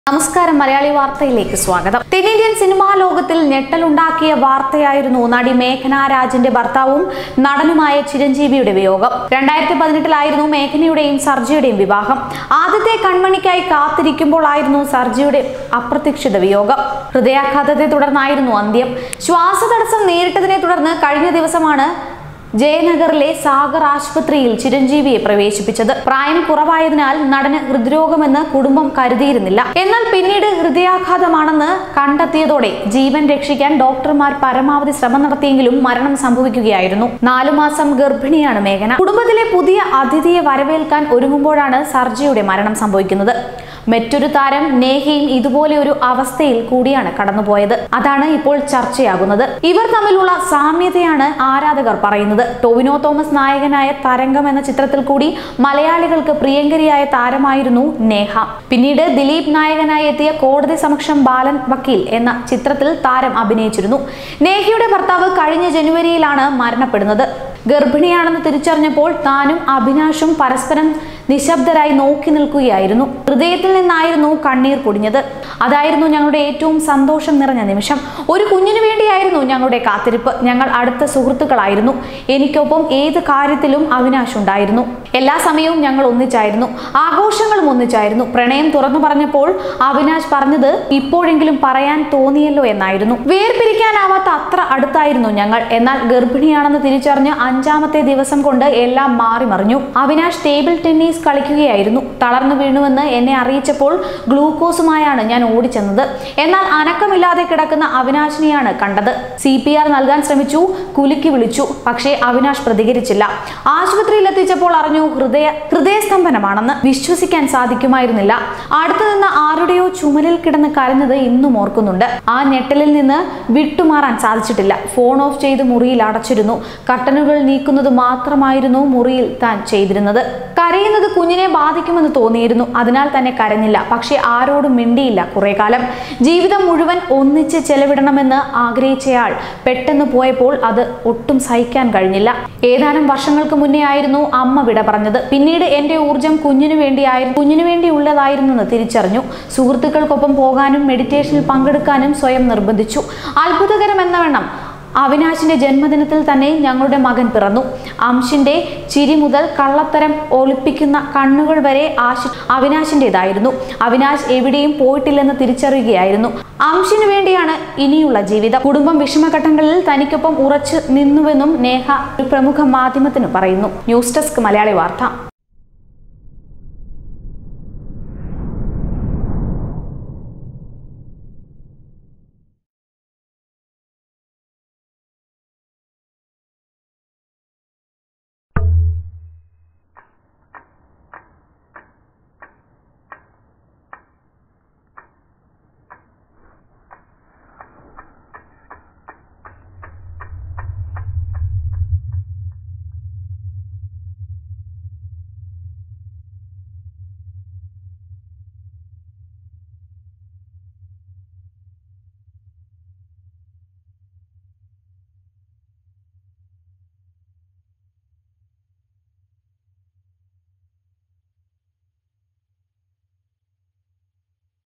നമസ്കാരം മലയാളി വാർത്തയിലേക്ക് സ്വാഗതം തെന്നിന്ത്യൻ സിനിമാ ലോകത്തിൽ ഞെട്ടലുണ്ടാക്കിയ വാർത്തയായിരുന്നു നടി മേഘന രാജിന്റെ ഭർത്താവും നടനുമായ ചിരഞ്ജീവിയുടെ വിയോഗം രണ്ടായിരത്തി പതിനെട്ടിലായിരുന്നു മേഘനയുടെയും സർജിയുടെയും വിവാഹം ആദ്യത്തെ കൺമണിക്കായി കാത്തിരിക്കുമ്പോഴായിരുന്നു സർജിയുടെ അപ്രതീക്ഷിത വിയോഗം ഹൃദയാഘാതത്തെ തുടർന്നായിരുന്നു അന്ത്യം ശ്വാസതടസ്സം നേരിട്ടതിനെ തുടർന്ന് കഴിഞ്ഞ ദിവസമാണ് ജയനഗറിലെ സാഗർ ആശുപത്രിയിൽ ചിരഞ്ജീവിയെ പ്രവേശിപ്പിച്ചത് പ്രായം കുറവായതിനാൽ നടന് ഹൃദ്രോഗമെന്ന് കുടുംബം കരുതിയിരുന്നില്ല എന്നാൽ പിന്നീട് ഹൃദയാഘാതമാണെന്ന് കണ്ടെത്തിയതോടെ ജീവൻ രക്ഷിക്കാൻ ഡോക്ടർമാർ പരമാവധി ശ്രമം നടത്തിയെങ്കിലും മരണം സംഭവിക്കുകയായിരുന്നു നാലു മാസം ഗർഭിണിയാണ് മേഘന കുടുംബത്തിലെ പുതിയ അതിഥിയെ വരവേൽക്കാൻ ഒരുങ്ങുമ്പോഴാണ് സർജിയുടെ മരണം സംഭവിക്കുന്നത് മറ്റൊരു താരം നേഹയും ഇതുപോലെ ഒരു അവസ്ഥയിൽ കൂടിയാണ് കടന്നുപോയത് അതാണ് ഇപ്പോൾ ചർച്ചയാകുന്നത് ഇവർ തമ്മിലുള്ള സാമ്യതയാണ് ആരാധകർ പറയുന്നത് ടൊവിനോ തോമസ് നായകനായ തരംഗം എന്ന ചിത്രത്തിൽ കൂടി മലയാളികൾക്ക് പ്രിയങ്കരിയായ താരമായിരുന്നു നേഹ പിന്നീട് ദിലീപ് നായകനായി എത്തിയ കോടതി സമക്ഷം ബാലൻ വക്കീൽ എന്ന ചിത്രത്തിൽ താരം അഭിനയിച്ചിരുന്നു നേഹയുടെ ഭർത്താവ് കഴിഞ്ഞ ജനുവരിയിലാണ് മരണപ്പെടുന്നത് ഗർഭിണിയാണെന്ന് തിരിച്ചറിഞ്ഞപ്പോൾ താനും അഭിനാഷും പരസ്പരം നിശബ്ദരായി നോക്കി നിൽക്കുകയായിരുന്നു ഹൃദയത്തിൽ നിന്നായിരുന്നു കണ്ണീർ പൊടിഞ്ഞത് അതായിരുന്നു ഞങ്ങളുടെ ഏറ്റവും സന്തോഷം നിറഞ്ഞ നിമിഷം ഒരു കുഞ്ഞിനു വേണ്ടിയായിരുന്നു ഞങ്ങളുടെ കാത്തിരിപ്പ് ഞങ്ങൾ അടുത്ത സുഹൃത്തുക്കളായിരുന്നു എനിക്കൊപ്പം ഏത് കാര്യത്തിലും അവിനാശ് ഉണ്ടായിരുന്നു എല്ലാ സമയവും ഞങ്ങൾ ഒന്നിച്ചായിരുന്നു ആഘോഷങ്ങളും ഒന്നിച്ചായിരുന്നു പ്രണയം തുറന്നു പറഞ്ഞപ്പോൾ അവിനാശ് പറഞ്ഞത് ഇപ്പോഴെങ്കിലും പറയാൻ തോന്നിയല്ലോ എന്നായിരുന്നു വേർപിരിക്കാനാവാത്ത അത്ര അടുത്തായിരുന്നു ഞങ്ങൾ എന്നാൽ ഗർഭിണിയാണെന്ന് തിരിച്ചറിഞ്ഞ് അഞ്ചാമത്തെ ദിവസം കൊണ്ട് എല്ലാം മാറി മറിഞ്ഞു അവിനാശ് ടേബിൾ ടെന്നീസ് കളിക്കുകയായിരുന്നു തളർന്നു വീണുവെന്ന് എന്നെ അറിയിച്ചപ്പോൾ ഗ്ലൂക്കോസുമായാണ് ഞാൻ ഓടിച്ചെന്നത് എന്നാൽ അനക്കമില്ലാതെ കിടക്കുന്ന അവിനാശിനെയാണ് കണ്ടത് സി പി ആർ നൽകാൻ ശ്രമിച്ചു കുലുക്കി വിളിച്ചു പക്ഷേ അവിനാശ് പ്രതികരിച്ചില്ല ആശുപത്രിയിൽ എത്തിച്ചപ്പോൾ അറിഞ്ഞു ഹൃദയ ഹൃദയസ്തംഭനമാണെന്ന് വിശ്വസിക്കാൻ സാധിക്കുമായിരുന്നില്ല അടുത്തു നിന്ന് ആരുടെയോ ചുമലിൽ കിടന്ന് കരഞ്ഞത് ഇന്നും ഓർക്കുന്നുണ്ട് ആ ഞെട്ടലിൽ നിന്ന് വിട്ടുമാറാൻ സാധിച്ചിട്ടില്ല ഫോൺ ഓഫ് ചെയ്ത് മുറിയിൽ അടച്ചിരുന്നു കട്ടനുകൾ നീക്കുന്നത് മാത്രമായിരുന്നു മുറിയിൽ താൻ ചെയ്തിരുന്നത് കരയുന്നത് കുഞ്ഞിനെ ബാധിക്കുമെന്ന് തോന്നിയിരുന്നു അതിനാൽ തന്നെ കരഞ്ഞില്ല പക്ഷെ ആരോടും മിണ്ടിയില്ല കുറെ കാലം ജീവിതം മുഴുവൻ ഒന്നിച്ച് ചെലവിടണമെന്ന് ആഗ്രഹിച്ചയാൾ പെട്ടെന്ന് പോയപ്പോൾ അത് ഒട്ടും സഹിക്കാൻ കഴിഞ്ഞില്ല ഏതാനും വർഷങ്ങൾക്ക് മുന്നേ ആയിരുന്നു അമ്മ വിട പറഞ്ഞത് പിന്നീട് എന്റെ ഊർജം കുഞ്ഞിനു വേണ്ടിയായിരുന്നു കുഞ്ഞിനു വേണ്ടി ഉള്ളതായിരുന്നെന്ന് തിരിച്ചറിഞ്ഞു സുഹൃത്തുക്കൾക്കൊപ്പം പോകാനും മെഡിറ്റേഷനിൽ പങ്കെടുക്കാനും സ്വയം നിർബന്ധിച്ചു അത്ഭുതകരം എന്നവണ്ണം അവിനാശിന്റെ ജന്മദിനത്തിൽ തന്നെ ഞങ്ങളുടെ മകൻ പിറന്നു അംശിന്റെ ചിരി മുതൽ കള്ളത്തരം ഒളിപ്പിക്കുന്ന കണ്ണുകൾ വരെ ആശി അവിനാശിൻ്റെതായിരുന്നു അവിനാശ് എവിടെയും പോയിട്ടില്ലെന്ന് തിരിച്ചറിയുകയായിരുന്നു അംശിനു വേണ്ടിയാണ് ഇനിയുള്ള ജീവിതം കുടുംബം വിഷമഘട്ടങ്ങളിൽ തനിക്കൊപ്പം ഉറച്ചു നിന്നുവെന്നും നേഹ ഒരു പ്രമുഖ മാധ്യമത്തിന് പറയുന്നു ന്യൂസ് ഡെസ്ക് മലയാളി വാർത്ത